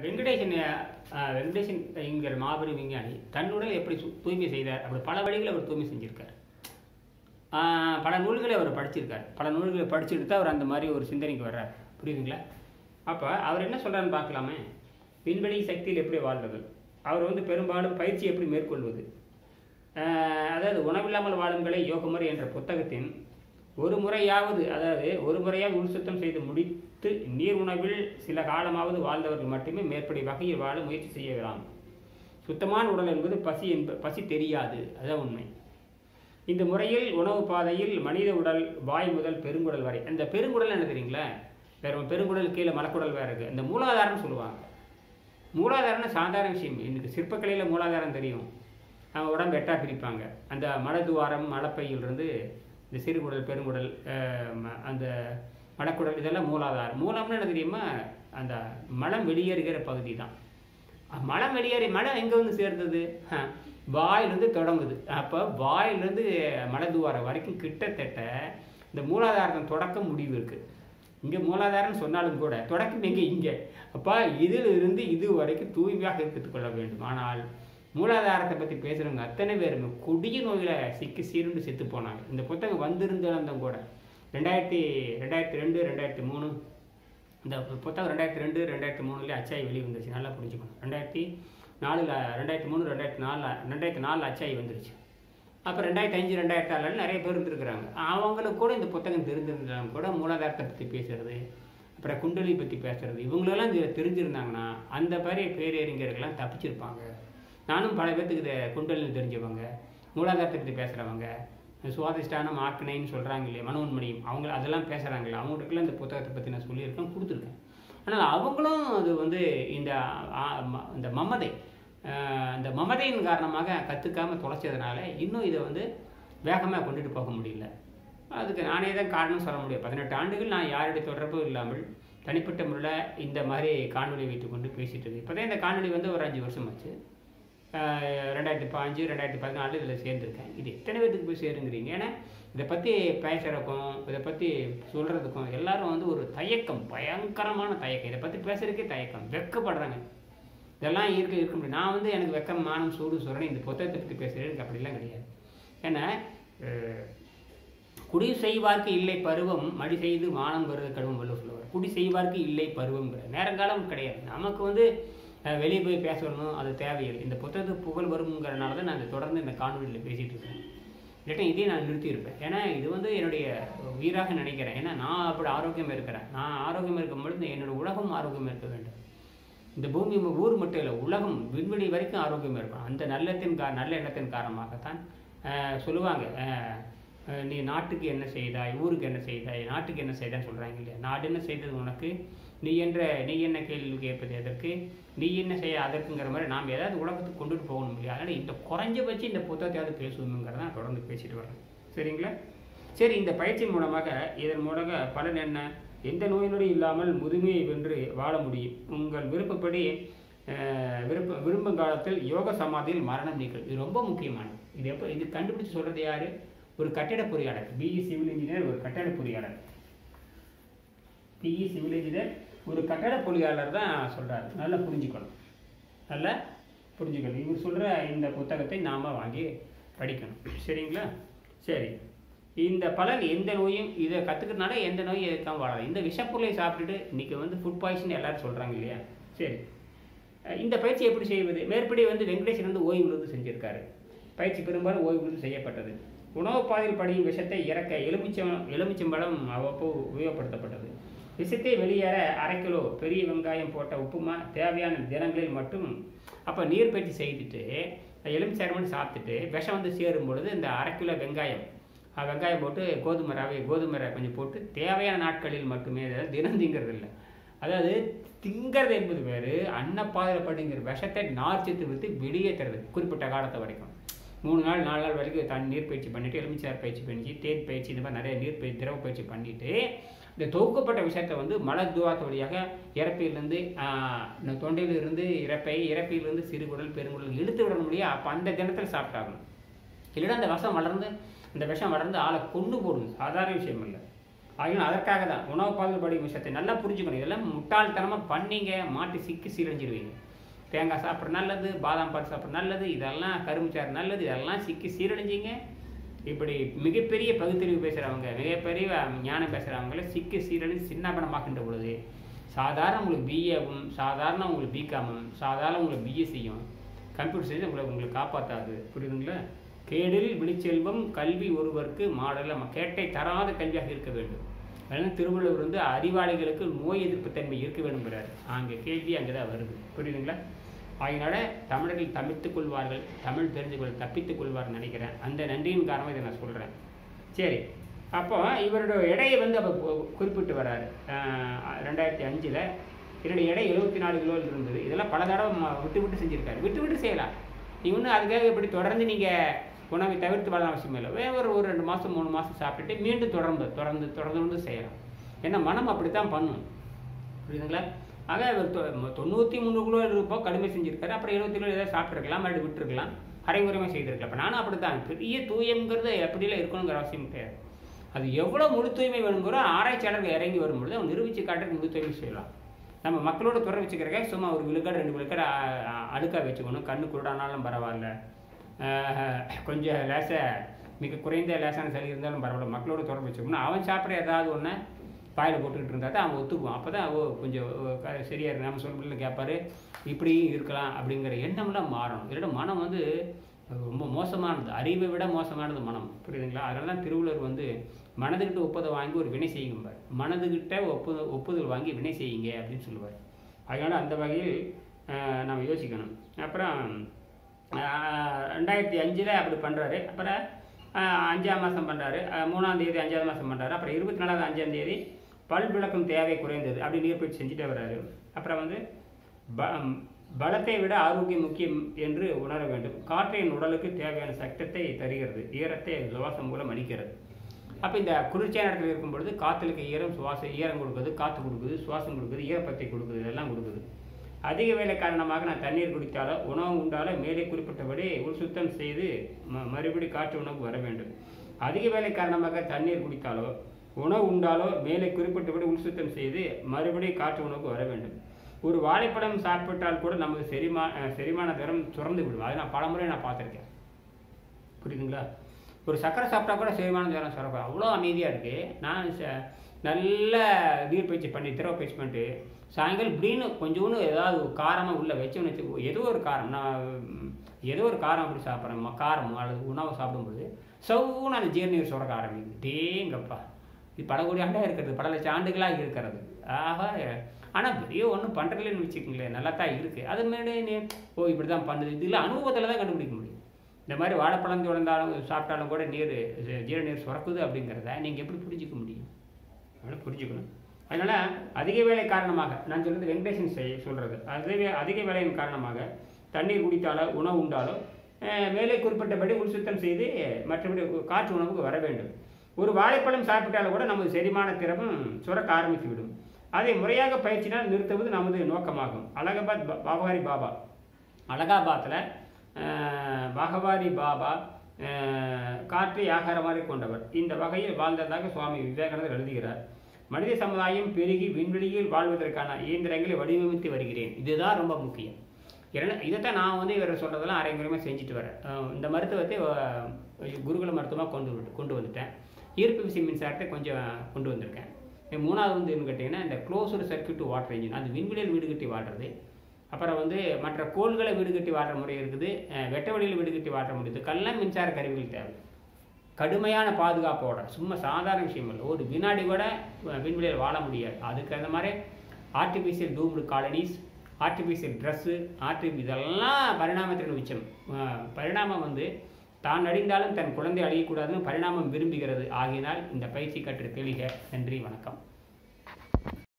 வெங்கடேசன் அஹ், வெங்கடேசன் என்கிற மாபெரும் விஞ்ஞானி தன் உடலை எப்படி சு- தூய்மை செய்தார் அப்படி பல வழிகளை அவர் தூய்மை செஞ்சிருக்கார் ஆஹ், பல நூல்களை அவர் படிச்சிருக்கார் பல நூல்களை படிச்சுட்டு தான் அவர் அந்த மாதிரி ஒரு சிந்தனைக்கு வர்றார் புரியுதுங்களா அப்போ அவர் என்ன சொல்றாருன்னு பார்க்கலாமே விண்வெளி சக்தியில் எப்படி வாழ்வது அவர் வந்து பெரும்பாலும் பயிற்சி எப்படி மேற்கொள்வது ஆஹ், அதாவது உணவில்லாமல் வாழும்களை யோகமுறை என்ற புத்தகத்தின் ஒரு முறையாவது அதாவது ஒரு முறையாக உள் சுத்தம் செய்து முடித்து நீர் உணவில் சில காலமாவது வாழ்ந்தவர்கள் மட்டுமே மேற்படி வகையில் வாழ முயற்சி செய்யலாம் சுத்தமான உடல் என்பது பசி என்ப பசி தெரியாது அதுதான் உண்மை இந்த முறையில் உணவு பாதையில் மனித உடல் வாய் முதல் பெருங்குடல் வரை அந்த பெருங்குடல் என்ன தெரியுங்களா வேற பெருங்குடல் கீழே மலக்குடல் வேற இருக்கு இந்த மூலாதாரம் சொல்லுவாங்க மூலாதாரம்னா சாதாரண விஷயம் இன்னைக்கு சிற்பக்கலையில் மூலாதாரம் தெரியும் அவங்க உடம்பு எட்டா பிரிப்பாங்க அந்த மலதுவாரம் மலப்பையிலிருந்து இந்த சிறுகுடல் பெருங்குடல் அஹ், ம- அந்த மலக்குடல் இதெல்லாம் மூலாதாரம் மூலம்னு என்ன தெரியுமா அந்த மலம் வெளியேறுகிற பகுதி தான் அஹ், மலம் வெளியேறி மலம் எங்கே வந்து சேர்ந்தது அஹ், வாயிலிருந்து தொடங்குது அப்போ வாயிலிருந்து மலதுவாரம் வரைக்கும் கிட்டத்தட்ட இந்த மூலாதாரத்தின் தொடக்கம் முடிவு இருக்குது இங்கே மூலாதாரம்னு சொன்னாலும் கூட தொடக்கம் எங்கே இங்கே அப்போ இதில் இருந்து இது வரைக்கும் தூய்மையாக எடுத்துக் கொள்ள வேண்டும் ஆனால் மூலாதாரத்தை பற்றி பேசுகிறவங்க அத்தனை பேருமே கொடிய நோயில சிக்கி சீருண்டு செத்து போனாங்க இந்த புத்தகம் வந்திருந்தாலும் கூட ரெண்டாயிரத்தி ரெண்டாயிரத்தி ரெண்டு ரெண்டாயிரத்தி மூணு இந்த புத்தகம் ரெண்டாயிரத்தி ரெண்டு ரெண்டாயிரத்தி மூணுலேயே அச்சாய் வெளியே வந்துருச்சு நல்லா புரிஞ்சுக்கணும் ரெண்டாயிரத்தி நாலில் ரெண்டாயிரத்தி மூணு ரெண்டாயிரத்தி நாலில் ரெண்டாயிரத்தி நாலில் அச்சாய் வந்துருச்சு அப்போ ரெண்டாயிரத்தி அஞ்சு ரெண்டாயிரத்தி ஆறில் நிறைய பேர் இருந்திருக்கிறாங்க அவங்களுக்கு கூட இந்த புத்தகம் தெரிஞ்சிருந்தாலும் கூட மூலாதாரத்தை பற்றி பேசுறது அப்புறம் குண்டலி பற்றி பேசுறது இவங்களெல்லாம் இதில் தெரிஞ்சிருந்தாங்கன்னா அந்த மாதிரி பேரறிஞர்கள்லாம் தப்பிச்சிருப்பாங்க நானும் பல பேர்த்துக்கு இதை குண்டலினி தெரிஞ்சவங்க மூலாதாரத்தை பற்றி பேசுகிறவங்க சுவாதிஷ்டானம் ஆக்கினைன்னு சொல்கிறாங்க இல்லையா மனோன்மணியும் அவங்க அதெல்லாம் பேசுகிறாங்களே அவங்களுக்கெல்லாம் இந்த புத்தகத்தை பற்றி நான் சொல்லியிருக்கேன் கொடுத்துருக்கேன் ஆனால் அவங்களும் அது வந்து இந்த ஆ, ம- இந்த மமதை ஆஹ், இந்த மமதையின் காரணமாக கற்றுக்காமல் தொலைச்சதுனால இன்னும் இதை வந்து வேகமாக கொண்டுட்டு போக முடியல அதுக்கு நானே தான் காரணம் சொல்ல முடியும் பதினெட்டு ஆண்டுகள் நான் யாருடைய தொடர்பும் இல்லாமல் தனிப்பட்ட முறையில் இந்த மாதிரி காணொலி வைத்துக்கொண்டு பேசிட்டு இருக்கேன் இப்போ தான் இந்த காணொலி வந்து ஒரு அஞ்சு வருஷம் ஆச்சு ஆஹ் ரெண்டாயிரத்தி பாஞ்சு ரெண்டாயிரத்தி பதினாலு இதில் சேர்ந்துருக்கேன் இது எத்தனை பேருக்கு போய் சேருங்கிறீங்க ஏன்னா இதை பற்றி பேசுகிறக்கும் இதை பற்றி சொல்கிறதுக்கும் எல்லாரும் வந்து ஒரு தயக்கம் பயங்கரமான தயக்கம் இதை பற்றி பேசுறதுக்கே தயக்கம் வெக்கப்படுறாங்க இதெல்லாம் இருக்க இருக்க முடியும் நான் வந்து எனக்கு வெக்கம் மானம் சூடு சொல்கிறேன் இந்த புத்தகத்தை பற்றி பேசுகிறேன் எனக்கு அப்படிலாம் கிடையாது ஏன்னா அஹ், குடி செய்வார்க்கு இல்லை பருவம் மடி செய்து மானம் வருது கடுவம் வள்ளுவர் சொல்லுவார் குடி செய்வார்க்கு இல்லை பருவங்கிற நேரங்காலம் கிடையாது நமக்கு வந்து அஹ், வெளியே போய் பேசணும் அது தேவையில்லை இந்த புத்தகத்துக்கு புகழ் வருங்கிறனால தான் நான் இதை தொடர்ந்து இந்த காணொலியில் பேசிகிட்டு இருக்கேன் இல்லாட்டி இதையும் நான் நிறுத்தியிருப்பேன் ஏன்னா இது வந்து என்னுடைய உயிராக நினைக்கிறேன் ஏன்னா நான் அப்படி ஆரோக்கியமாக இருக்கிறேன் நான் ஆரோக்கியமாக இருக்கும் பொழுது என்னோட உலகம் ஆரோக்கியமாக இருக்க வேண்டும் இந்த பூமி ம- ஊர் மட்டும் இல்லை உலகம் விண்வெளி வரைக்கும் ஆரோக்கியமாக இருக்கும் அந்த நல்லத்தின் கா நல்ல எண்ணத்தின் காரணமாகத்தான் ஆஹ், சொல்லுவாங்க ஆஹ், ஆஹ், நீ நாட்டுக்கு என்ன செய்தாய் ஊருக்கு என்ன செய்தாய் நாட்டுக்கு என்ன செய்தான்னு சொல்கிறாங்க இல்லையா நாடு என்ன செய்தது உனக்கு நீ என்ற நீ என்ன கேள்வி கேட்பது எதற்கு நீ என்ன செய்ய அதற்குங்கிற மாதிரி நாம் ஏதாவது உலகத்துக்கு கொண்டுட்டு போகணும் இல்லையா அதனால் இந்த குறைஞ்சபட்சம் இந்த புத்தகத்தையாவது பேசுவோங்கிறத நான் தொடர்ந்து பேசிட்டு வரேன் சரிங்களா சரி இந்த பயிற்சி மூலமாக இதன் மூலமாக பலன் என்ன எந்த நோய் நொடி இல்லாமல் முதுமையை வென்று வாழ முடியும் உங்கள் விருப்பப்படி அஹ், விருப்ப விரும்பும் காலத்தில் யோக சமாதியில் மரணம் நீக்கல் இது ரொம்ப முக்கியமானது இது எப்போ இது கண்டுபிடிச்சு சொல்றது யாரு ஒரு கட்டிட பொறியாளர் பிஇ சிவில் இன்ஜினியர் ஒரு கட்டட பொறியாளர் பிஇ சிவில் இன்ஜினியர் ஒரு கட்டட பொறியாளர் தான் சொல்றாரு நல்லா புரிஞ்சுக்கணும் நல்லா புரிஞ்சுக்கணும் இவர் சொல்ற இந்த புத்தகத்தை நாம வாங்கி படிக்கணும் சரிங்களா சரி இந்த பலன் எந்த நோயும் இதை கற்றுக்கிறதுனால எந்த நோயும் எதுக்காம வாழலாம் இந்த விஷப்பொருளை சாப்பிட்டுட்டு இன்னைக்கு வந்து ஃபுட் பாய்சன் எல்லாரும் சொல்கிறாங்க இல்லையா சரி அஹ் இந்த பயிற்சி எப்படி செய்வது மேற்படி வந்து வெங்கடேசன் வந்து ஓய்வு விழுந்து செஞ்சிருக்காரு பயிற்சி பெரும்பாலும் ஓய்வு விழுந்து செய்யப்பட்டது உணவு பாதையில் படியும் விஷத்தை இறக்க எலுமிச்சம் எலுமிச்சம்பழம் அவ்வப்போது உபயோகப்படுத்தப்பட்டது விஷத்தை வெளியேற அரை கிலோ பெரிய வெங்காயம் போட்ட உப்புமா தேவையான தினங்களில் மட்டும் அப்போ நீர் பயிற்சி செய்துட்டு எலுமிச்சை சாப்பிட்டுட்டு விஷம் வந்து சேரும் பொழுது இந்த அரை கிலோ வெங்காயம் அஹ் வெங்காயம் போட்டு கோதுமை ரவை கோதுமை ரவை கொஞ்சம் போட்டு தேவையான நாட்களில் மட்டுமே அதாவது தினம் திங்கிறது இல்லை அதாவது திங்கிறது என்பது வேறு அன்னப்பாதையில் படுங்கிற விஷத்தை நார்ச்சத்து விட்டு வெளியேற்றுறது குறிப்பிட்ட காலத்தை வரைக்கும் மூணு நாள் நாலு நாள் வரைக்கும் தண்ணி நீர் பயிற்சி பண்ணிட்டு எலுமிச்சார் பயிற்சி பண்ணி தேன் பயிற்சி இந்த மாதிரி நிறைய நீர் பயிற்சி திரவ பயிற்சி பண்ணிட்டு இந்த தொகுக்கப்பட்ட விஷயத்தை வந்து மலத்துவாரத்து வழியாக இறப்பையிலேருந்து இந்த தொண்டையிலிருந்து இறப்பை இறப்பையிலிருந்து சிறுகுடல் பெருங்குடல் இழுத்து விட முடியும் அப்போ அந்த தினத்தில் சாப்பிட்டாகணும் இல்லைன்னா அந்த விஷம் வளர்ந்து அந்த விஷம் வளர்ந்து ஆளை கொண்டு போடும் சாதாரண விஷயம் இல்லை ஆகியும் அதற்காக தான் உணவு பாதுகாப்பு விஷயத்தை நல்லா புரிஞ்சுக்கணும் இதெல்லாம் முட்டாள்தனமாக பண்ணீங்க மாட்டி சிக்கி சீரழிஞ்சிருவீங்க தேங்காய் சாப்பிட்ற நல்லது பாதாம் பால் சாப்பிட்ற நல்லது இதெல்லாம் கரும்புச்சாறு நல்லது இதெல்லாம் சிக்கி சீரழிஞ்சிங்க இப்படி மிகப்பெரிய பகுத்தறிவு பேசுகிறவங்க மிகப்பெரிய ஞானம் பேசுகிறவங்கள சிக்கி சீரழிஞ்சு சின்னபனமாக்கின்ற பொழுது சாதாரண உங்களுக்கு பிஏவும் சாதாரண உங்களுக்கு பிகாமும் சாதாரண உங்களுக்கு பிஎஸ்சியும் கம்ப்யூட்டர் சயின்ஸ் உங்களை உங்களுக்கு காப்பாற்றாது புரியுதுங்களா கேடில் விழிச்செல்வம் கல்வி ஒருவருக்கு மாடல கேட்டை தராத கல்வியாக இருக்க வேண்டும் அதனால் திருவள்ளுவர் வந்து அறிவாளிகளுக்கு நோய் எதிர்ப்பு தன்மை இருக்க வேண்டுங்கிறார் அங்கே கேள்வி அங்கே தான் வருது புரியுதுங்களா அதனால தமிழர்கள் தப்பித்துக் கொள்வார்கள் தமிழ் தெரிஞ்சு கொள் தப்பித்துக் கொள்வார்னு நினைக்கிறேன் அந்த நன்றியின் காரணமாக இதை நான் சொல்கிறேன் சரி அப்போ இவரோட எடையை வந்து அப்போ கு- குறிப்பிட்டு வர்றாரு ஆஹ் ரெண்டாயிரத்தி அஞ்சில் என்னுடைய எடை எழுபத்தி நாலு கிலோவில் இருந்தது இதெல்லாம் பல தடவை ம- விட்டு விட்டு செஞ்சுருக்காரு விட்டு விட்டு செய்யலாம் நீ ஒன்றும் அதுக்காக இப்படி தொடர்ந்து நீங்கள் உணவை தவிர்த்து வாழ அவசியம் இல்லை வேற ஒரு ஒரு ரெண்டு மாதம் மூணு மாதம் சாப்பிட்டுட்டு மீண்டும் தொடர்ந்து தொடர்ந்து தொடர்ந்து செய்யலாம் ஏன்னா மனம் அப்படித்தான் பண்ணும் புரியுதுங்களா ஆக இவர் தொ- ம- தொண்ணூற்றி மூணு கிலோ இருப்போ கடுமை செஞ்சிருக்காரு அப்புறம் எழுபத்தி கிலோ ஏதாவது சாப்பிட்ருக்கலாம் மறுபடியும் விட்டுருக்கலாம் அரைகுறைமை செய்திருக்கலாம் இப்போ நானும் அப்படி தான் பெரிய தூயங்கிறது எப்படிலாம் இருக்கணுங்கிற அவசியம் கிடையாது அது எவ்வளோ முழு தூய்மை வேணுங்கிறோ ஆராய்ச்சியாளர்கள் இறங்கி வரும்பொழுது அவன் நிரூபிச்சு காட்டுறதுக்கு முழு தூய்மை செய்யலாம் நம்ம மக்களோட துறை வச்சுக்கிறக்க சும்மா ஒரு விழுக்காடு ரெண்டு விழுக்காடு அ- அ- அடுக்கா வச்சுக்கணும் கண்ணு குருடானாலும் பரவாயில்ல ஆஹ், கொஞ்சம் லேச மிக குறைந்த லேசான சளி இருந்தாலும் பரவாயில்ல மக்களோட தொடர்பு வச்சுக்கணும் அவன் சாப்பிட்ற ஏதாவது ஒன்று பாயில் போட்டுக்கிட்டு இருந்தால் தான் அவன் ஒத்துக்குவான் அப்போ தான் ஓ கொஞ்சம் ஓ, க- சரியா இருக்கு நம்ம சொல்ல கேட்பாரு இப்படியும் இருக்கலாம் அப்படிங்கிற எண்ணம்லாம் மாறணும் இதோட மனம் வந்து ரொம்ப மோசமானது அறிவை விட மோசமானது மனம் புரியுதுங்களா அதனால தான் திருவள்ளுவர் வந்து மனதுகிட்ட ஒப்புதை வாங்கி ஒரு வினை செய்யும்பார் மனதுகிட்ட ஒப்புதல் ஒப்புதல் வாங்கி வினை செய்யுங்க அப்படின்னு சொல்லுவார் அதனால் அந்த வகையில் ஆஹ், நம்ம யோசிக்கணும் அப்புறம் ஆஹ், ரெண்டாயிரத்தி அஞ்சில் அப்படி பண்ணுறாரு அப்புறம் ஆஹ், அஞ்சாம் மாதம் பண்ணுறாரு மூணாம் தேதி அஞ்சாவது மாதம் பண்ணுறாரு அப்புறம் இருபத்தி நாலாவது அஞ்சாம் தேதி பல் விளக்கும் தேவை குறைந்தது அப்படி நீர்பயிற்சி செஞ்சுட்டே வர்றாரு அப்புறம் வந்து ப பலத்தை விட ஆரோக்கியம் முக்கியம் என்று உணர வேண்டும் காற்று என் உடலுக்கு தேவையான சக்தத்தை தருகிறது ஈரத்தை சுவாசம் மூலம் அளிக்கிறது அப்போ இந்த குளிர்ச்சியான இடத்துல இருக்கும் பொழுது காற்றுக்கு ஈரம் சுவாசம் ஈரம் கொடுக்குது காற்று கொடுக்குது சுவாசம் கொடுக்குது ஈரப்பத்தை கொடுக்குது இதெல்லாம் கொடுக்குது அதிக வேலை காரணமாக நான் தண்ணீர் குடித்தாலோ உணவு உண்டாலோ மேலே குறிப்பிட்டபடி உள் சுத்தம் செய்து ம மறுபடி காற்று உணவு வர வேண்டும் அதிக வேலை காரணமாக தண்ணீர் குடித்தாலோ உணவு உண்டாலோ மேலே குறிப்பிட்டபடி உள் சுத்தம் செய்து மறுபடி காற்று உணவுக்கு வர வேண்டும் ஒரு வாழைப்பழம் சாப்பிட்டால் கூட நமது செரிமா அஹ் செரிமான தரம் சுரந்து விடும் அதை நான் பலமுறை நான் பார்த்துருக்கேன் புரியுதுங்களா ஒரு சக்கரை சாப்பிட்டா கூட செரிமான தரம் சுரக்கும் அவ்வளோ அமைதியாக இருக்குது நான் ச- நல்ல நீர் பயிற்சி பண்ணி திரவ பயிற்சி பண்ணிட்டு சாயங்காலம் இப்படின்னு கொஞ்சோண்டு ஏதாவது காரமாக உள்ளே வச்சோன்னு வச்சு ஏதோ ஒரு காரம் நான் ம், ஏதோ ஒரு காரம் அப்படி சாப்பிட்றேன் காரம் அல்லது உணவு சாப்பிடும்போது சவுன்னு அந்த ஜீரணீர் சுரக்க ஆரம்பிக்குது டேங்கப்பா இது பல கோடி ஆண்டாக இருக்கிறது பல லட்சம் ஆண்டுகளாக இருக்கிறது ஆஹா ஆனால் பெரிய ஒன்றும் பண்ணுறதுலன்னு வச்சுக்கோங்களேன் நல்லா தான் இருக்குது அது மாரி நீ ஓ இப்படி தான் பண்ணுது இதில் அனுபவத்தில் தான் கண்டுபிடிக்க முடியும் இந்த மாதிரி வாழைப்பழம் தொடர்ந்தாலும் சாப்பிட்டாலும் கூட நீர் ஜீர நீர் சுரக்குது அப்படிங்கிறத நீங்கள் எப்படி புரிஞ்சுக்க முடியும் அதனால் புரிஞ்சுக்கணும் அதனால் அதிக வேலை காரணமாக நான் சொல்கிறது வெங்கடேசன் செய் சொல்கிறது அதிக அதிக வேலையின் காரணமாக தண்ணீர் குடித்தாலோ உணவு உண்டாலோ அஹ், மேலே குறிப்பிட்டபடி உள் சுத்தம் செய்து மற்றபடி காற்று உணவுக்கு வர வேண்டும் ஒரு வாழைப்பழம் சாப்பிட்டாலும் கூட நமது செரிமான திறமும் சுரக்க ஆரம்பித்து விடும் அதை முறையாக பயிற்சினால் நிறுத்துவது நமது நோக்கமாகும் அலகாபாத் பா- பாபகாரி பாபா அலகாபாத்தில் பகவாரி பாபா அஹ், காற்றை ஆகாரமாக கொண்டவர் இந்த வகையில் வாழ்ந்ததாக சுவாமி விவேகானந்தர் எழுதுகிறார் மனித சமுதாயம் பெருகி விண்வெளியில் வாழ்வதற்கான இயந்திரங்களை வடிவமைத்து வருகிறேன் இதுதான் ரொம்ப முக்கியம் ஏன்னா இதைத்தான் நான் வந்து இவர் சொல்கிறதெல்லாம் அரைங்குறையமாக செஞ்சுட்டு வரேன் அஹ், இந்த மருத்துவத்தை அஹ், குருகுல மருத்துவமாக கொண்டு வந்து- கொண்டு வந்துட்டேன் ஈர்ப்பு விசை மின்சாரத்தை கொஞ்சம் கொண்டு வந்திருக்கேன் இது மூணாவது வந்து என்ன கேட்டிங்கன்னா இந்த க்ளோஸ்டு சர்க்யூட் வாட்டர் இன்ஜின் அது விண்வெளியில் வீடு கட்டி வாழ்றது அப்புறம் வந்து மற்ற கோள்களை வீடு கட்டி வாழ்கிற முறை இருக்குது அஹ் வெட்ட வெளியில் வீடு கட்டி வாழ்கிற முறை இதுக்கெல்லாம் மின்சார கருவிகள் தேவை கடுமையான பாதுகாப்போட சும்மா சாதாரண விஷயம் இல்லை ஒரு வினாடி கூட அஹ், விண்வெளியில் வாழ முடியாது அதுக்கு அந்த மாதிரி ஆர்டிஃபிஷியல் டூம்டு காலனிஸ் ஆர்டிஃபிஷியல் ட்ரெஸ்ஸு ஆர்டி இதெல்லாம் பரிணாமத்தின் உச்சம் அஹ், பரிணாமம் வந்து தான் அழிந்தாலும் தன் குழந்தை அழியக்கூடாதுன்னு பரிணாமம் விரும்புகிறது ஆகினால் இந்த பயிற்சி கற்று தெளிக நன்றி வணக்கம்